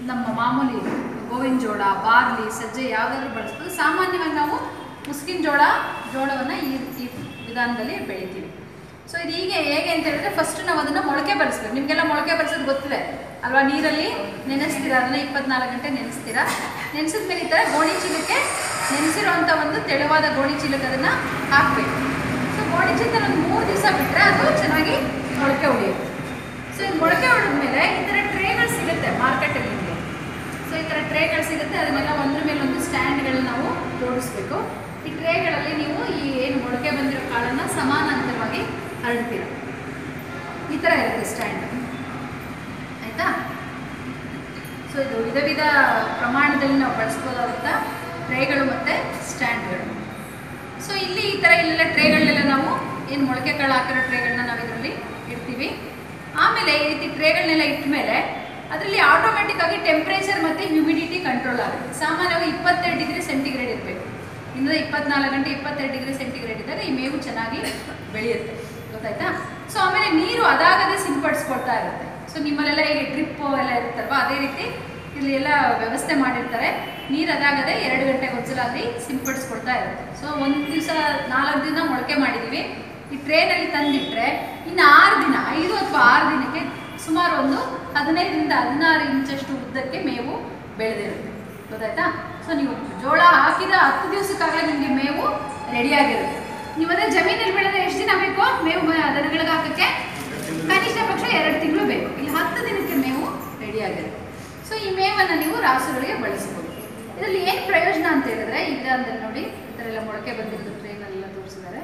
ನಮ್ಮ ಮಾಮೂಲಿ ಗೋವಿನ ಜೋಳ ಬಾರ್ಲಿ ಸಜ್ಜೆ ಯಾವುದಾದ್ರೂ ಬಳಸ್ಬೋದು ಸಾಮಾನ್ಯವಾಗಿ ನಾವು ಮುಸ್ಕಿನ ಜೋಳ ಜೋಳವನ್ನು ಈ ಈ ವಿಧಾನದಲ್ಲಿ ಬೆಳಿತೀವಿ ಸೊ ಇದು ಹೀಗೆ ಹೇಗೆ ಅಂತ ಹೇಳಿದ್ರೆ ಫಸ್ಟ್ ನಾವು ಅದನ್ನು ಮೊಳಕೆ ಬರಿಸ್ಬೇಕು ನಿಮಗೆಲ್ಲ ಮೊಳಕೆ ಬರಿಸೋದು ಗೊತ್ತಿದೆ ಅಲ್ವಾ ನೀರಲ್ಲಿ ನೆನೆಸ್ತೀರಾ ಅದನ್ನು ಇಪ್ಪತ್ನಾಲ್ಕು ಗಂಟೆ ನೆನೆಸ್ತೀರಾ ನೆನೆಸಿದ ಮೇಲೆ ಈ ಥರ ಗೋಣಿ ಚೀಲಕ್ಕೆ ನೆನೆಸಿರೋವಂಥ ಒಂದು ತೆಳುವಾದ ಗೋಣಿ ಚೀಲಕ್ಕೆ ಅದನ್ನು ಹಾಕಬೇಕು ಸೊ ಗೋಣಿ ಚೀಲದಲ್ಲಿ ಒಂದು ಮೂರು ದಿವಸ ಬಿಟ್ಟರೆ ಅದು ಚೆನ್ನಾಗಿ ಮೊಳಕೆ ಹೊಡೆಯುತ್ತೆ ಸೊ ಇದು ಮೊಳಕೆ ಹೊಡೆದ್ಮೇಲೆ ಈ ಥರ ಟ್ರೇಗಳು ಸಿಗುತ್ತೆ ಮಾರ್ಕೆಟಲ್ಲಿ ನಿಮಗೆ ಸೊ ಈ ಥರ ಟ್ರೇಗಳು ಸಿಗುತ್ತೆ ಅದನ್ನೆಲ್ಲ ಒಂದ್ರ ಮೇಲೆ ಒಂದು ಸ್ಟ್ಯಾಂಡ್ಗಳನ್ನ ನಾವು ಜೋಡಿಸ್ಬೇಕು ಈ ಟ್ರೇಗಳಲ್ಲಿ ನೀವು ಈ ಏನು ಮೊಳಕೆ ಬಂದಿರೋ ಕಾಳನ್ನು ಸಮಾನಾಂತರವಾಗಿ ಹರಡ್ತೀರ ಈ ಥರ ಇರುತ್ತೆ ಸ್ಟ್ಯಾಂಡ್ ಆಯಿತಾ ಸೊ ಇದು ವಿಧ ವಿಧ ಪ್ರಮಾಣದಲ್ಲಿ ನಾವು ಬಳಸ್ಬೋದಾದಂಥ ಟ್ರೇಗಳು ಮತ್ತು ಸ್ಟ್ಯಾಂಡ್ಗಳು ಸೊ ಇಲ್ಲಿ ಈ ಥರ ಇಲ್ಲೆಲ್ಲ ಟ್ರೇಗಳನ್ನೆಲ್ಲ ನಾವು ಏನು ಮೊಳಕೆ ಕಾಳು ಹಾಕಿರೋ ಟ್ರೇಗಳನ್ನ ನಾವು ಇದರಲ್ಲಿ ಇಡ್ತೀವಿ ಆಮೇಲೆ ಈ ರೀತಿ ಟ್ರೇಗಳನ್ನೆಲ್ಲ ಇಟ್ಟ ಮೇಲೆ ಅದರಲ್ಲಿ ಆಟೋಮೆಟಿಕ್ ಆಗಿ ಟೆಂಪ್ರೇಚರ್ ಮತ್ತು ಹ್ಯೂಮಿಡಿಟಿ ಕಂಟ್ರೋಲ್ ಆಗುತ್ತೆ ಸಾಮಾನ್ಯವಾಗಿ ಇಪ್ಪತ್ತೆರಡು ಡಿಗ್ರಿ ಸೆಂಟಿಗ್ರೇಡ್ ಇರಬೇಕು ಇನ್ನೂರ ಇಪ್ಪತ್ನಾಲ್ಕು ಗಂಟೆ ಇಪ್ಪತ್ತೆರಡು ಡಿಗ್ರಿ ಸೆಂಟಿಗ್ರೇಡ್ ಇದ್ದಾಗ ಈ ಮೇವು ಚೆನ್ನಾಗಿ ಬೆಳೆಯುತ್ತೆ ಗೊತ್ತಾಯ್ತಾ ಸೊ ಆಮೇಲೆ ನೀರು ಅದಾಗದೇ ಸಿಂಪಡಿಸ್ಕೊಳ್ತಾ ಇರುತ್ತೆ ಸೊ ನಿಮ್ಮಲ್ಲೆಲ್ಲ ಈಗ ಡ್ರಿಪ್ಪು ಎಲ್ಲ ಇರುತ್ತಲ್ವ ಅದೇ ರೀತಿ ಇಲ್ಲಿ ಎಲ್ಲ ವ್ಯವಸ್ಥೆ ಮಾಡಿರ್ತಾರೆ ನೀರು ಅದಾಗದೆ ಎರಡು ಗಂಟೆಗೆ ಒಂದ್ಸಲ ಅಲ್ಲಿ ಸಿಂಪಡಿಸ್ಕೊಳ್ತಾ ಇರುತ್ತೆ ಸೊ ಒಂದು ದಿವಸ ನಾಲ್ಕು ದಿನ ಮೊಳಕೆ ಮಾಡಿದ್ದೀವಿ ಈ ಟ್ರೇನಲ್ಲಿ ತಂದಿಟ್ರೆ ಇನ್ನು ಆರು ದಿನ ಐದು ಅಥವಾ ಆರು ದಿನಕ್ಕೆ ಸುಮಾರು ಒಂದು ಹದಿನೈದರಿಂದ ಹದಿನಾರು ಇಂಚಷ್ಟು ಉದ್ದಕ್ಕೆ ಮೇವು ಬೆಳೆದಿರುತ್ತೆ ಗೊತ್ತಾಯ್ತಾ ಸೊ ನೀವು ಜೋಳ ಹಾಕಿದ ಹತ್ತು ದಿವಸಕ್ಕಾಗಲೇ ನಿಮಗೆ ಮೇವು ರೆಡಿಯಾಗಿರುತ್ತೆ ನೀವು ಅದೇ ಜಮೀನಲ್ಲಿ ಬೆಳೆದ್ರೆ ಎಷ್ಟು ದಿನ ಬೇಕು ಮೇವು ಮ- ದನಗಳಿಗೆ ಹಾಕಕ್ಕೆ ಕನಿಷ್ಠ ಪಕ್ಷ ಎರಡು ತಿಂಗಳು ಬೇಕು ಇಲ್ಲಿ ಹತ್ತು ದಿನಕ್ಕೆ ಮೇವು ರೆಡಿಯಾಗಿರುತ್ತೆ ಸೊ ಈ ಮೇವನ್ನು ನೀವು ರಾಸುಗಳಿಗೆ ಬಳಸ್ಬೋದು ಇದರಲ್ಲಿ ಏನು ಪ್ರಯೋಜನ ಅಂತ ಹೇಳಿದ್ರೆ ಈ ವಿಧಾನದಲ್ಲಿ ನೋಡಿ ಈ ಥರ ಎಲ್ಲ ಮೊಳಕೆ ಬಂದಿರೋದು ಟ್ರೈನಲ್ಲೆಲ್ಲ ತೋರಿಸಿದ್ದಾರೆ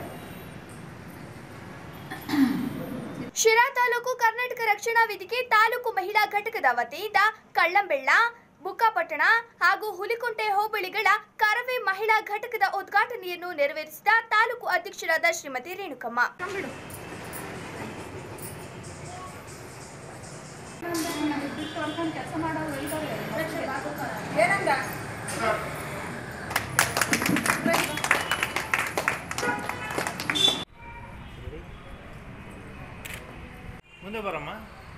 ಶಿರಾ ತಾಲೂಕು ಕರ್ನಾಟಕ ರಕ್ಷಣಾ ವೇದಿಕೆ ತಾಲೂಕು ಮಹಿಳಾ ಘಟಕದ ವತಿಯಿಂದ ಕಳ್ಳಂಬೆಳ್ಳ ಬುಕ್ಕಾಪಟ್ಟಣ ಹಾಗೂ ಹುಲಿಕುಂಟೆ ಹೋಬಳಿಗಳ ಕರವೇ ಮಹಿಳಾ ಘಟಕದ ಉದ್ಘಾಟನೆಯನ್ನು ನೆರವೇರಿಸಿದ ತಾಲೂಕು ಅಧ್ಯಕ್ಷರಾದ ಶ್ರೀಮತಿ ರೇಣುಕಮ್ಮ ಮುಂದೆ ಬರಮ್ಮ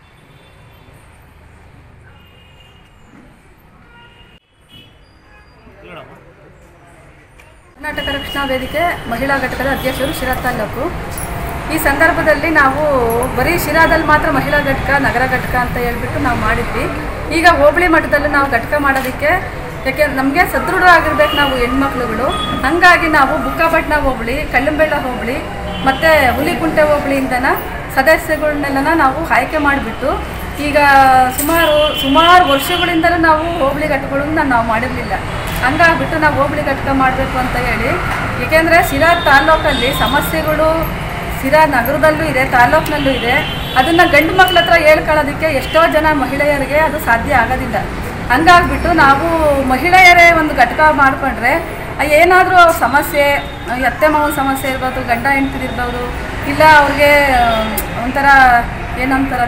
ಹೇಳಮ್ಮ ಕರ್ನಾಟಕ ರಕ್ಷಣಾ ವೇದಿಕೆ ಮಹಿಳಾ ಘಟಕದ ಅಧ್ಯಕ್ಷರು ಶಿರಾ ತಾಲೂಕು ಈ ಸಂದರ್ಭದಲ್ಲಿ ನಾವು ಬರೀ ಶಿರಾದಲ್ಲಿ ಮಾತ್ರ ಮಹಿಳಾ ಘಟಕ ನಗರ ಘಟಕ ಅಂತ ಹೇಳ್ಬಿಟ್ಟು ನಾವು ಮಾಡಿದ್ವಿ ಈಗ ಹೋಬಳಿ ಮಟ್ಟದಲ್ಲಿ ನಾವು ಘಟಕ ಮಾಡೋದಕ್ಕೆ ಯಾಕೆ ನಮಗೆ ಸದೃಢವಾಗಿರ್ಬೇಕು ನಾವು ಹೆಣ್ಮಕ್ಳುಗಳು ಹಾಗಾಗಿ ನಾವು ಬುಕ್ಕಾಪಟ್ನ ಹೋಬಳಿ ಕಲ್ಲಂಬೆಳ್ಳ ಹೋಬಳಿ ಮತ್ತು ಹುಲಿಕುಂಟೆ ಹೋಬಳಿಯಿಂದನ ಸದಸ್ಯಗಳನ್ನೆಲ್ಲ ನಾವು ಆಯ್ಕೆ ಮಾಡಿಬಿಟ್ಟು ಈಗ ಸುಮಾರು ಸುಮಾರು ವರ್ಷಗಳಿಂದಲೂ ನಾವು ಹೋಬಳಿ ಘಟಕಗಳನ್ನ ನಾವು ಮಾಡಿರಲಿಲ್ಲ ಹಂಗಾಗ್ಬಿಟ್ಟು ನಾವು ಹೋಬಳಿ ಘಟಕ ಮಾಡಬೇಕು ಅಂತ ಹೇಳಿ ಏಕೆಂದರೆ ಶಿರಾ ತಾಲ್ಲೂಕಲ್ಲಿ ಸಮಸ್ಯೆಗಳು ಶಿರಾ ನಗರದಲ್ಲೂ ಇದೆ ತಾಲ್ಲೂಕಿನಲ್ಲೂ ಇದೆ ಅದನ್ನು ಗಂಡು ಮಕ್ಳ ಹತ್ರ ಹೇಳ್ಕೊಳ್ಳೋದಕ್ಕೆ ಎಷ್ಟೋ ಜನ ಮಹಿಳೆಯರಿಗೆ ಅದು ಸಾಧ್ಯ ಆಗೋದಿಲ್ಲ ಹಂಗಾಗ್ಬಿಟ್ಟು ನಾವು ಮಹಿಳೆಯರೇ ಒಂದು ಘಟಕ ಮಾಡಿಕೊಂಡ್ರೆ ಏನಾದರೂ ಅವ್ರ ಸಮಸ್ಯೆ ಅತ್ತೆ ಮಾವನ ಸಮಸ್ಯೆ ಇರ್ಬೋದು ಗಂಡ ಹೆಂಡ್ತಿದಿರ್ಬೋದು ಇಲ್ಲ ಅವ್ರಿಗೆ ಒಂಥರ ಏನಂತಾರ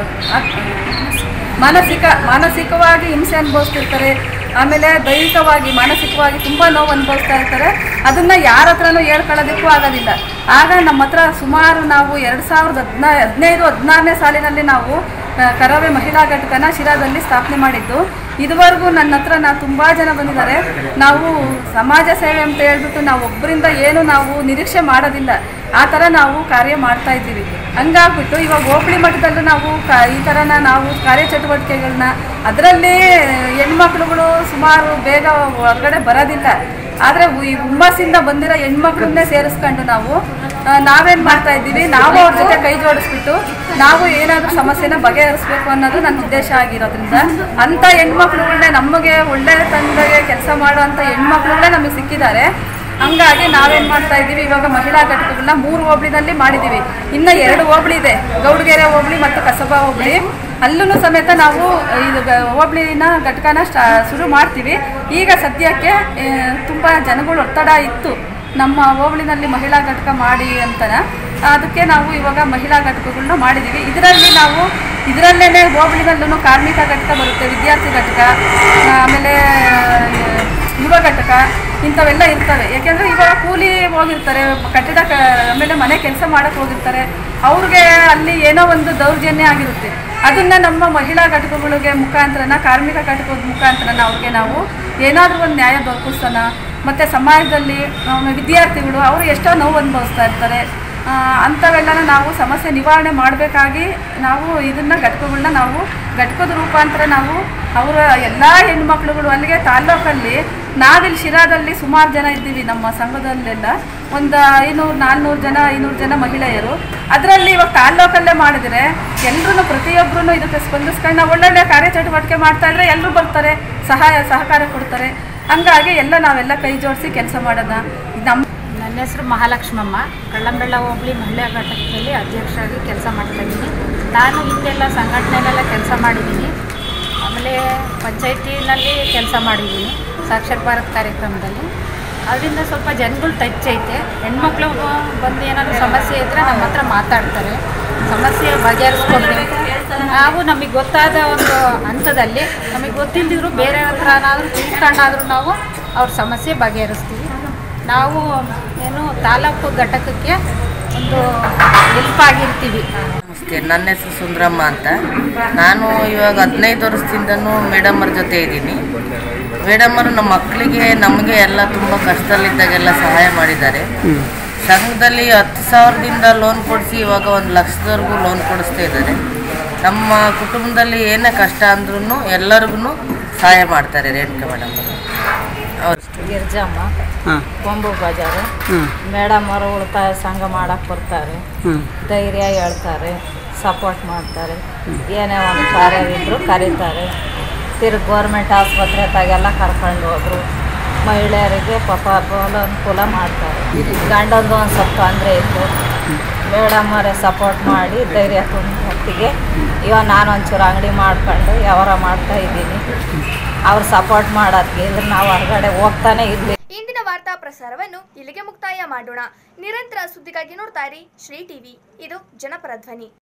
ಮಾನಸಿಕ ಮಾನಸಿಕವಾಗಿ ಹಿಂಸೆ ಅನುಭವಿಸ್ತಿರ್ತಾರೆ ಆಮೇಲೆ ದೈಹಿಕವಾಗಿ ಮಾನಸಿಕವಾಗಿ ತುಂಬ ನೋವು ಅನುಭವಿಸ್ತಾ ಇರ್ತಾರೆ ಅದನ್ನು ಯಾರ ಹತ್ರನೂ ಹೇಳ್ಕೊಳ್ಳೋದಕ್ಕೂ ಆಗೋದಿಲ್ಲ ಆಗ ನಮ್ಮ ಹತ್ರ ಸುಮಾರು ನಾವು ಎರಡು ಸಾವಿರದ ಹದಿನೈ ಹದಿನೈದು ಹದಿನಾರನೇ ಸಾಲಿನಲ್ಲಿ ನಾವು ಆ, ಕರವೇ ಮಹಿಳಾ ಘಟಕನ ಶಿರಾದಲ್ಲಿ ಸ್ಥಾಪನೆ ಮಾಡಿದ್ದು ಇದುವರೆಗೂ ನನ್ನ ಹತ್ರ ನಾ ತುಂಬ ಜನ ಬಂದಿದ್ದಾರೆ ನಾವು ಸಮಾಜ ಸೇವೆ ಅಂತ ಹೇಳ್ಬಿಟ್ಟು ನಾವು ಒಬ್ಬರಿಂದ ಏನು ನಾವು ನಿರೀಕ್ಷೆ ಮಾಡೋದಿಲ್ಲ ಆ ಥರ ನಾವು ಕಾರ್ಯ ಮಾಡ್ತಾ ಇದ್ದೀವಿ ಹಂಗಾಗ್ಬಿಟ್ಟು ಇವಾಗ ಹೋಬಳಿ ಮಟ್ಟದಲ್ಲೂ ನಾವು ಕ ಈ ಥರನ ನಾವು ಕಾರ್ಯಚಟುವಟಿಕೆಗಳನ್ನ ಅದರಲ್ಲಿ ಹೆಣ್ಮಕ್ಳುಗಳು ಸುಮಾರು ಬೇಗ ಹೊರಗಡೆ ಬರೋದಿಲ್ಲ ಆದರೆ ಈ ಹುಮ್ಮಸ್ಸಿಂದ ಬಂದಿರೋ ಹೆಣ್ಮಕ್ಳನ್ನೇ ಸೇರಿಸ್ಕೊಂಡು ನಾವು ಆ, ನಾವೇನ್ ಮಾಡ್ತಾ ಇದ್ದೀವಿ ನಾವು ಅವ್ರ ಜೊತೆ ಕೈ ಜೋಡಿಸ್ಬಿಟ್ಟು ನಾವು ಏನಾದರೂ ಸಮಸ್ಯೆನ ಬಗೆಹರಿಸ್ಬೇಕು ಅನ್ನೋದು ನನ್ನ ಉದ್ದೇಶ ಆಗಿರೋದ್ರಿಂದ ಅಂಥ ಹೆಣ್ಮಕ್ಳುಗಳನ್ನೇ ನಮಗೆ ಒಳ್ಳೆ ತಂದೆಗೆ ಕೆಲಸ ಮಾಡುವಂಥ ಹೆಣ್ಮಕ್ಳುಗಳೇ ನಮಗೆ ಸಿಕ್ಕಿದ್ದಾರೆ ಹಂಗಾಗಿ ನಾವೇನ್ ಮಾಡ್ತಾ ಇದ್ದೀವಿ ಇವಾಗ ಮಹಿಳಾ ಘಟಕಗಳನ್ನ ಮೂರು ಹೋಬಳಿನಲ್ಲಿ ಮಾಡಿದ್ದೀವಿ ಇನ್ನು ಎರಡು ಹೋಬಳಿ ಇದೆ ಗೌಡಗೆರೆ ಹೋಬಳಿ ಮತ್ತು ಕಸಬಾ ಹೋಬಳಿ ಅಲ್ಲೂ ಸಮೇತ ನಾವು ಇದು ಗ- ಹೋಬಳಿನ ಘಟಕನ ಸ್ಟಾ ಶುರು ಮಾಡ್ತೀವಿ ಈಗ ಸದ್ಯಕ್ಕೆ ತುಂಬ ಜನಗಳು ಒತ್ತಡ ಇತ್ತು ನಮ್ಮ ಹೋಬಳಿನಲ್ಲಿ ಮಹಿಳಾ ಘಟಕ ಮಾಡಿ ಅಂತನ ಅದಕ್ಕೆ ನಾವು ಇವಾಗ ಮಹಿಳಾ ಘಟಕಗಳನ್ನ ಮಾಡಿದ್ದೀವಿ ಇದರಲ್ಲಿ ನಾವು ಇದರಲ್ಲೇ ಹೋಬಳಿನಲ್ಲೂ ಕಾರ್ಮಿಕ ಘಟಕ ಬರುತ್ತೆ ವಿದ್ಯಾರ್ಥಿ ಘಟಕ ಆಮೇಲೆ ಯುವ ಘಟಕ ಇಂಥವೆಲ್ಲ ಇರ್ತವೆ ಯಾಕೆಂದರೆ ಇವಾಗ ಕೂಲಿ ಹೋಗಿರ್ತಾರೆ ಕಟ್ಟಡ ಕ ಆಮೇಲೆ ಮನೆ ಕೆಲಸ ಮಾಡೋಕ್ಕೆ ಹೋಗಿರ್ತಾರೆ ಅವ್ರಿಗೆ ಅಲ್ಲಿ ಏನೋ ಒಂದು ದೌರ್ಜನ್ಯ ಆಗಿರುತ್ತೆ ಅದನ್ನು ನಮ್ಮ ಮಹಿಳಾ ಘಟಕಗಳಿಗೆ ಮುಖಾಂತರನ ಕಾರ್ಮಿಕ ಘಟಕದ ಮುಖಾಂತರನ ಅವ್ರಿಗೆ ನಾವು ಏನಾದರೂ ಒಂದು ನ್ಯಾಯ ದೊರಕಿಸೋಣ ಮತ್ತು ಸಮಾಜದಲ್ಲಿ ಆ, ವಿದ್ಯಾರ್ಥಿಗಳು ಅವರು ಎಷ್ಟೋ ನೋವು ಅನುಭವಿಸ್ತಾ ಇರ್ತಾರೆ ಆ, ಅಂಥವೆಲ್ಲನ ನಾವು ಸಮಸ್ಯೆ ನಿವಾರಣೆ ಮಾಡಬೇಕಾಗಿ ನಾವು ಇದನ್ನು ಘಟಕಗಳನ್ನ ನಾವು ಘಟಕದ ರೂಪಾಂತರ ನಾವು ಅವರ ಎಲ್ಲ ಹೆಣ್ಮಕ್ಳುಗಳು ಅಲ್ಲಿಗೆ ತಾಲ್ಲೂಕಲ್ಲಿ ನಾವಿಲ್ಲಿ ಶಿರಾದಲ್ಲಿ ಸುಮಾರು ಜನ ಇದ್ದೀವಿ ನಮ್ಮ ಸಂಘದಲ್ಲೆಲ್ಲ ಒಂದು ಐನೂರು ನಾಲ್ನೂರು ಜನ ಐನೂರು ಜನ ಮಹಿಳೆಯರು ಅದರಲ್ಲಿ ಇವಾಗ ತಾಲ್ಲೂಕಲ್ಲೇ ಮಾಡಿದರೆ ಎಲ್ಲರೂ ಪ್ರತಿಯೊಬ್ಬರೂ ಇದಕ್ಕೆ ಸ್ಪಂದಿಸ್ಕೊಂಡು ನಾವು ಒಳ್ಳೊಳ್ಳೆ ಕಾರ್ಯಚಟುವಟಿಕೆ ಮಾಡ್ತಾ ಇದ್ರೆ ಎಲ್ಲರೂ ಬರ್ತಾರೆ ಸಹಾಯ ಸಹಕಾರ ಕೊಡ್ತಾರೆ ಹಂಗಾಗಿ ಎಲ್ಲ ನಾವೆಲ್ಲ ಕೈ ಜೋಡಿಸಿ ಕೆಲಸ ಮಾಡೋಣ ನಮ್ಮ ನನ್ನ ಹೆಸರು ಮಹಾಲಕ್ಷ್ಮಮ್ಮ ಕಳ್ಳಂಬೆಳ್ಳ ಹೋಬಳಿ ಮಹಿಳಾ ಘಟಕದಲ್ಲಿ ಅಧ್ಯಕ್ಷರಾಗಿ ಕೆಲಸ ಮಾಡ್ತಾ ಇದ್ದೀನಿ ನಾನು ಹಿಂದೆಲ್ಲ ಸಂಘಟನೆಯಲ್ಲೆಲ್ಲ ಕೆಲಸ ಮಾಡಿದ್ದೀನಿ ಆಮೇಲೆ ಪಂಚಾಯತಿನಲ್ಲಿ ಕೆಲಸ ಮಾಡಿದ್ದೀನಿ ಸಾಕ್ಷರ ಭಾರತ್ ಕಾರ್ಯಕ್ರಮದಲ್ಲಿ ಅದರಿಂದ ಸ್ವಲ್ಪ ಜನಗಳು ಟಚ್ ಐತೆ ಹೆಣ್ಮಕ್ಳು ಬಂದು ಏನಾದರೂ ಸಮಸ್ಯೆ ಇದ್ದರೆ ನಮ್ಮ ಹತ್ರ ಮಾತಾಡ್ತಾರೆ ಸಮಸ್ಯೆ ಬಗೆಹರಿಸ್ಕೊಡ್ತೀವಿ ನಾವು ನಮಗೆ ಗೊತ್ತಾದ ಒಂದು ಹಂತದಲ್ಲಿ ನಮಗೆ ಗೊತ್ತಿಲ್ಲದಿದ್ರು ಬೇರೆ ಹತ್ರನಾದರೂ ತಿಳ್ಕೊಂಡಾದರೂ ನಾವು ಅವ್ರ ಸಮಸ್ಯೆ ಬಗೆಹರಿಸ್ತೀವಿ ನಾವು ಏನು ತಾಲೂಕು ಘಟಕಕ್ಕೆ ಒಂದು ಹೆಲ್ಪ್ ಆಗಿರ್ತೀವಿ ನಮಸ್ತೆ ನನ್ನ ಹೆಸರು ಸುಂದ್ರಮ್ಮ ಅಂತ ನಾನು ಇವಾಗ ಹದಿನೈದು ವರ್ಷದಿಂದನೂ ಮೇಡಮ್ಮರ ಜೊತೆ ಇದ್ದೀನಿ ಮೇಡಮ್ಮರು ನಮ್ಮ ಮಕ್ಕಳಿಗೆ ನಮಗೆ ಎಲ್ಲ ತುಂಬ ಕಷ್ಟದಲ್ಲಿದ್ದಾಗೆಲ್ಲ ಸಹಾಯ ಮಾಡಿದ್ದಾರೆ ಸಂಘದಲ್ಲಿ ಹತ್ತು ಸಾವಿರದಿಂದ ಲೋನ್ ಕೊಡಿಸಿ ಇವಾಗ ಒಂದು ಲಕ್ಷದವರೆಗೂ ಲೋನ್ ಕೊಡಿಸ್ತಾ ಇದ್ದಾರೆ ನಮ್ಮ ಕುಟುಂಬದಲ್ಲಿ ಏನೇ ಕಷ್ಟ ಅಂದ್ರೂ ಎಲ್ಲರಿಗೂ ಸಹಾಯ ಮಾಡ್ತಾರೆ ರೇಣುಕಾ ಮೇಡಮ್ ಹೌದು ಗಿರ್ಜಮ್ಮ ಹಾಂ ಕೊಂಬು ಬಜಾರು ಹ್ಮ್. ಮೇಡಮ್ ಅವರು ಉಳಿತಾಯ ಸಂಘ ಮಾಡಕ್ಕೆ ಬರ್ತಾರೆ ಹ್ಞೂ ಧೈರ್ಯ ಹೇಳ್ತಾರೆ ಸಪೋರ್ಟ್ ಮಾಡ್ತಾರೆ ಏನೇ ಒಂದು ಕಾರ್ಯವಿದ್ರು ಕರೀತಾರೆ ತಿರ್ಗಿ ಗೌರ್ಮೆಂಟ್ ಆಸ್ಪತ್ರೆ ತಾಗೆಲ್ಲ ಕರ್ಕೊಂಡು ಹೋದ್ರು ಮಹಿಳೆಯರಿಗೆ ಪಾಪ ಬೋಲ್ ಅನುಕೂಲ ಮಾಡ್ತಾರೆ ಗಂಡಂದು ಒಂದು ಸ್ವಲ್ಪ ತೊಂದರೆ ಇತ್ತು ಮೇಡಮ್ ಅವರೇ ಸಪೋರ್ಟ್ ಮಾಡಿ ಧೈರ್ಯ ತುಂಬ ಹೊತ್ತಿಗೆ ಇವಾಗ ನಾನು ಒಂಚೂರು ಅಂಗಡಿ ಮಾಡ್ಕೊಂಡು ವ್ಯವಹಾರ ಮಾಡ್ತಾ ಇದ್ದೀನಿ ಅವ್ರು ಸಪೋರ್ಟ್ ಮಾಡೋದಕ್ಕೆ ಇದ್ರೆ ನಾವು ಹೊರಗಡೆ ಹೋಗ್ತಾನೆ ಇರಲಿ ಇಂದಿನ ವಾರ್ತಾ ಪ್ರಸಾರವನ್ನು ಇಲ್ಲಿಗೆ ಮುಕ್ತಾಯ ಮಾಡೋಣ ನಿರಂತರ ಸುದ್ದಿಗಾಗಿ ನೋಡ್ತಾ ಇರಿ ಶ್ರೀ ಟಿವಿ ಇದು ಜನಪರ ಧ್ವನಿ